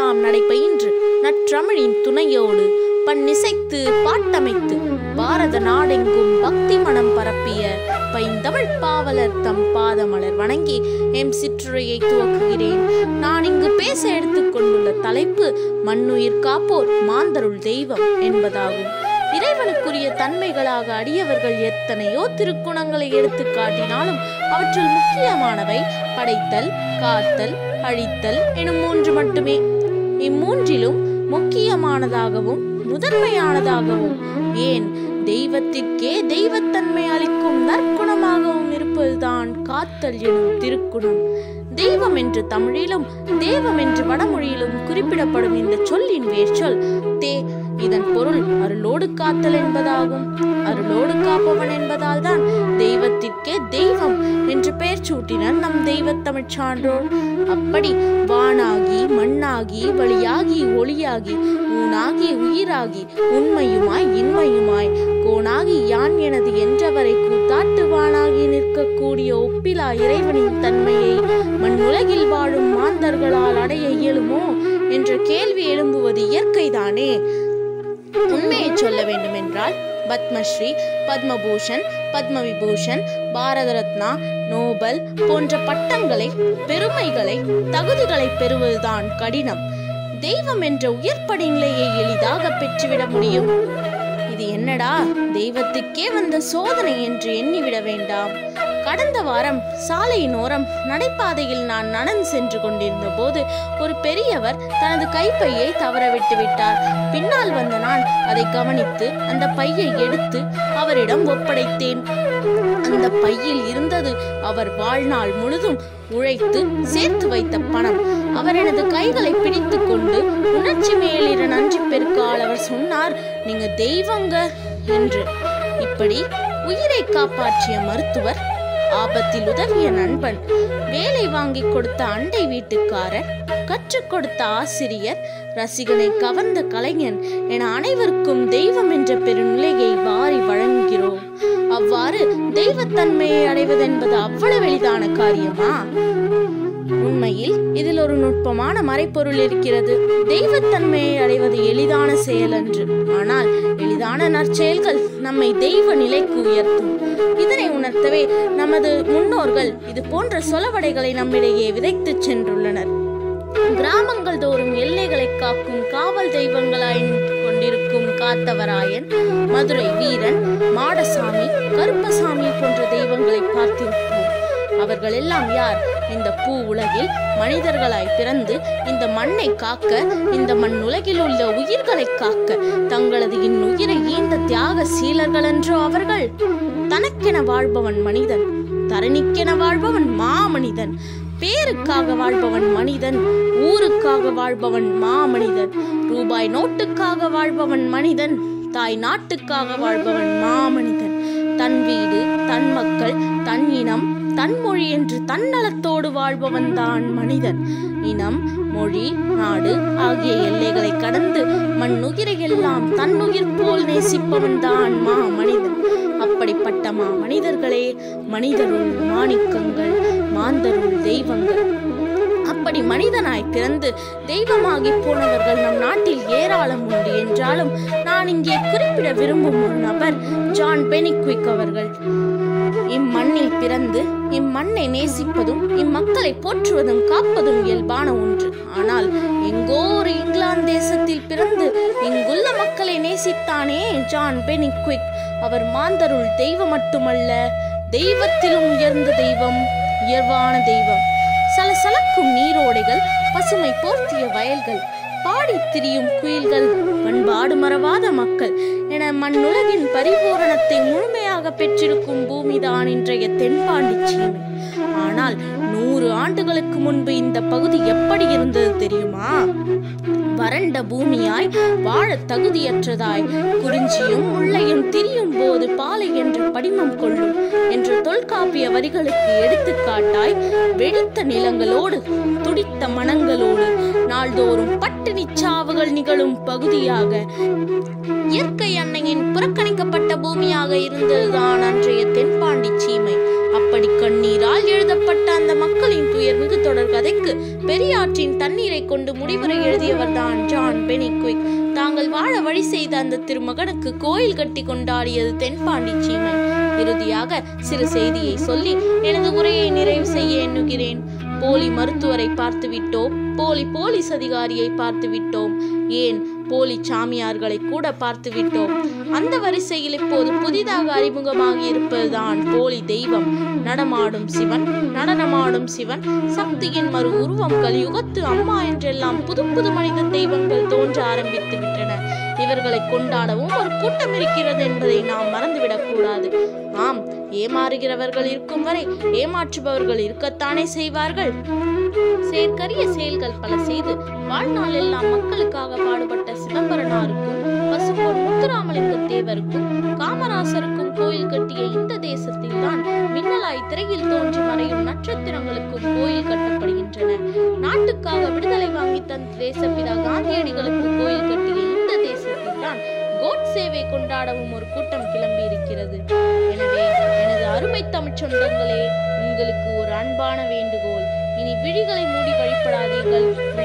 உலகமெல்லாம் நடைபயின்று நற்றமிழின் துணையோடு பன்னிசைத்து பாட்டமைத்து பாரத நாடெங்கும் பக்தி மனம் பரப்பிய பைந்தமிழ் பாவலர் தம் பாதமலர் வணங்கி எம் சிற்றுரையை துவக்குகிறேன் நான் இங்கு பேச எடுத்துக்கொண்டுள்ள தலைப்பு மண்ணுயிர் காப்போர் மாந்தருள் தெய்வம் என்பதாகும் இறைவனுக்குரிய தன்மைகளாக அடியவர்கள் எத்தனையோ திருக்குணங்களை எடுத்து காட்டினாலும் அவற்றில் முக்கியமானவை படைத்தல் காத்தல் அழித்தல் எனும் மூன்று மட்டுமே இம்மூன்றிலும் முக்கியமானதாகவும் முதன்மையானதாகவும் ஏன் தெய்வத்திற்கே தெய்வத்தன்மை அளிக்கும் நற்குணமாகவும் இருப்பதுதான் காத்தல் எனும் திருக்குணம் தெய்வம் என்று தமிழிலும் தெய்வம் என்று வடமொழியிலும் குறிப்பிடப்படும் இந்த சொல்லின் வேர்ச்சொல் தே இதன் பொருள் அருளோடு காத்தல் என்பதாகும் அருளோடு காப்பவன் என்பதால் தான் தெய்வத்திற்கே தெய்வம் என்று பெயர் சூட்டினர் நம் தெய்வத்தமிழ் சான்றோர் அப்படி வானாகி மண்ணாகி வழியாகி ஒளியாகி ஊனாகி உயிராகி உண்மையுமாய் இன்மையுமாய் கோனாகி யான் எனது என்றவரை கூத்தாட்டு வானாகி நிற்கக்கூடிய ஒப்பிலா இறைவனின் தன்மையை மண்ணுலகில் வாழும் மாந்தர்களால் அடைய இயலுமோ என்ற கேள்வி எழும்புவது இயற்கைதானே உண்மையை சொல்ல வேண்டுமென்றால் பத்மஸ்ரீ பத்மபூஷன் பத்மவிபூஷன் பாரத ரத்னா நோபல் போன்ற பட்டங்களை பெருமைகளை தகுதிகளை பெறுவதுதான் கடினம் தெய்வம் என்ற உயர்படி நிலையை எளிதாக பெற்றுவிட முடியும் இது என்னடா தெய்வத்துக்கே வந்த சோதனை என்று எண்ணிவிட வேண்டாம் கடந்த வாரம் சாலையின் ஓரம் நடைபாதையில் நான் நடந்து சென்று கொண்டிருந்த போது ஒரு பெரியவர் தனது கைப்பையை தவற விட்டு விட்டார் பின்னால் வந்த நான் அதை கவனித்து அந்த பையை எடுத்து அவரிடம் ஒப்படைத்தேன் அந்த பையில் இருந்தது அவர் வாழ்நாள் முழுதும் உழைத்து சேர்த்து வைத்த பணம் அவர் எனது கைகளை பிடித்து கொண்டு உணர்ச்சி மேலிட நன்றி பெருக்கால் அவர் சொன்னார் நீங்க தெய்வங்க என்று இப்படி உயிரை காப்பாற்றிய மருத்துவர் ஆபத்தில் உதவிய நண்பன் வேலை வாங்கி கொடுத்த அண்டை வீட்டுக்காரர் கற்றுக் கொடுத்த ஆசிரியர் ரசிகனை கவர்ந்த கலைஞன் என அனைவருக்கும் தெய்வம் என்ற பெருநிலையை வாரி வழங்குகிறோம் அவ்வாறு தெய்வத்தன்மையை அடைவதென்பது அவ்வளவு எளிதான காரியமா உண்மையில் இதில் ஒரு நுட்பமான மறைப்பொருள் இருக்கிறது தெய்வத்தன்மையை அடைவது எளிதான செயல் அன்று ஆனால் எளிதான நற்செயல்கள் நம்மை தெய்வ நிலைக்கு உயர்த்தும் இதனை உணர்த்தவே நமது முன்னோர்கள் இது போன்ற சொலவடைகளை நம்மிடையே விதைத்துச் சென்றுள்ளனர் கிராமங்கள் தோறும் எல்லைகளை காக்கும் காவல் தெய்வங்களாய் கொண்டிருக்கும் காத்தவராயன் மதுரை வீரன் மாடசாமி கருப்பசாமி போன்ற தெய்வங்களை பார்த்திருப்போம் அவர்கள் எல்லாம் யார் இந்த பூ உலகில் மனிதர்களாய் பிறந்து இந்த மண்ணை காக்க இந்த மண் உலகில் உள்ள உயிர்களை காக்க தங்களது இன்னுயிரை ஈந்த தியாக சீலர்கள் என்றோ அவர்கள் தனக்கென வாழ்பவன் மனிதன் தரணிக்கென வாழ்பவன் மாமனிதன் பேருக்காக வாழ்பவன் மனிதன் ஊருக்காக வாழ்பவன் மாமனிதன் ரூபாய் நோட்டுக்காக வாழ்பவன் மனிதன் தாய் நாட்டுக்காக வாழ்பவன் மாமனிதன் தன் வீடு தன் மக்கள் தன் இனம் தன் மொழி என்று தன்னலத்தோடு வாழ்பவன் தான் மனிதன் இனம் மொழி நாடு ஆகிய எல்லைகளை கடந்து மண்ணுயிரை எல்லாம் தன்னுயிர் போல் நேசிப்பவன் தான் மா மனிதன் அப்படிப்பட்ட மா மனிதர்களே மனிதருள் மாணிக்கங்கள் மாந்தருள் தெய்வங்கள் அப்படி மனிதனாய் பிறந்து தெய்வமாகி போனவர்கள் நம் நாட்டில் ஏராளம் உண்டு என்றாலும் நான் இங்கே குறிப்பிட விரும்பும் ஒரு நபர் ஜான் பெனிக்விக் அவர்கள் இம்மண்ணில் பிறந்து இம்மண்ணை நேசிப்பதும் இம்மக்களை போற்றுவதும் காப்பதும் இயல்பான ஒன்று ஆனால் எங்கோ ஒரு இங்கிலாந்து தேசத்தில் பிறந்து இங்குள்ள மக்களை நேசித்தானே ஜான் பெனிக்விக் அவர் மாந்தருள் தெய்வம் மட்டுமல்ல தெய்வத்திலும் உயர்ந்த தெய்வம் உயர்வான தெய்வம் சலசலக்கும் நீரோடைகள் பசுமை போர்த்திய வயல்கள் பாடித் திரியும் குயில்கள் பண்பாடு மறவாத மக்கள் என மண்ணுலகின் பரிபூரணத்தை முழுமையாக பெற்றிருக்கும் பூமிதான் இன்றைய தென்பாண்டி சீமை ஆனால் நூறு ஆண்டுகளுக்கு முன்பு இந்த பகுதி எப்படி இருந்தது தெரியுமா வறண்ட பூமியாய் வாழ தகுதியற்றதாய் குறிஞ்சியும் முள்ளையும் திரியும் போது பாலை என்ற படிமம் கொள்ளும் என்ற தொல்காப்பிய வரிகளுக்கு எடுத்துக்காட்டாய் வெடித்த நிலங்களோடு துடித்த மனங்களோடு நாள்தோறும் பட்டினி சாவுகள் நிகழும் பகுதியாக இயற்கை அன்னையின் புறக்கணிக்கப்பட்ட பூமியாக இருந்ததுதான் அன்றைய தென்பாண்டி சீமை அப்படி கண்ணீரால் எழுதப்பட்ட அந்த மக்களின் துயர்மிகு தொடர் கதைக்கு பெரியாற்றின் தண்ணீரை கொண்டு முடிவுரை எழுதியவர்தான் ஜான் பெனிக்விக் தாங்கள் வாழ வழி செய்த அந்த திருமகனுக்கு கோயில் கட்டி கொண்டாடியது தென்பாண்டி சீமை இறுதியாக சிறு செய்தியை சொல்லி எனது உரையை நிறைவு செய்ய எண்ணுகிறேன் போலி மருத்துவரை பார்த்து விட்டோம் போலி போலீஸ் அதிகாரியை பார்த்து விட்டோம் ஏன் போலி சாமியார்களை கூட பார்த்து விட்டோம் அந்த வரிசையில் இப்போது புதிதாக அறிமுகமாகி இருப்பதுதான் போலி தெய்வம் நடமாடும் சிவன் நடனமாடும் சிவன் சக்தியின் மறு உருவம் கலியுகத்து அம்மா என்றெல்லாம் புது புது மனித தெய்வங்கள் தோன்ற ஆரம்பித்து விட்டன இவர்களை கொண்டாடவும் ஒரு கூட்டம் இருக்கிறது என்பதை நாம் மறந்துவிடக் கூடாது ஆம் ஏமாறுகிறவர்கள் இருக்கும் வரை ஏமாற்றுபவர்கள் இருக்கத்தானே செய்வார்கள் செயற்கரிய செயல்கள் பல செய்து வாழ்நாள் எல்லாம் மக்களுக்காக பாடுபட்ட சிதம்பரனாருக்கும் பசும்பொன் முத்துராமலிங்க தேவருக்கும் காமராசருக்கும் கோயில் கட்டிய இந்த தேசத்தில் தான் மின்னலாய் திரையில் தோன்றி மறையும் நட்சத்திரங்களுக்கும் கோயில் கட்டப்படுகின்றன நாட்டுக்காக விடுதலை வாங்கி தந்த தேசப்பிதா காந்தியடிகளுக்கு கோயில் கட்டிய இந்த தேசத்தில் தான் கோட்சேவை கொண்டாடவும் ஒரு கூட்டம் கிளம்பி இருக்கிறது எனவே எனது அருமை தமிழ்ச் சொந்தங்களே உங்களுக்கு ஒரு அன்பான வேண்டுகோள் இனி விழிகளை மூடி வழிபடாதீர்கள்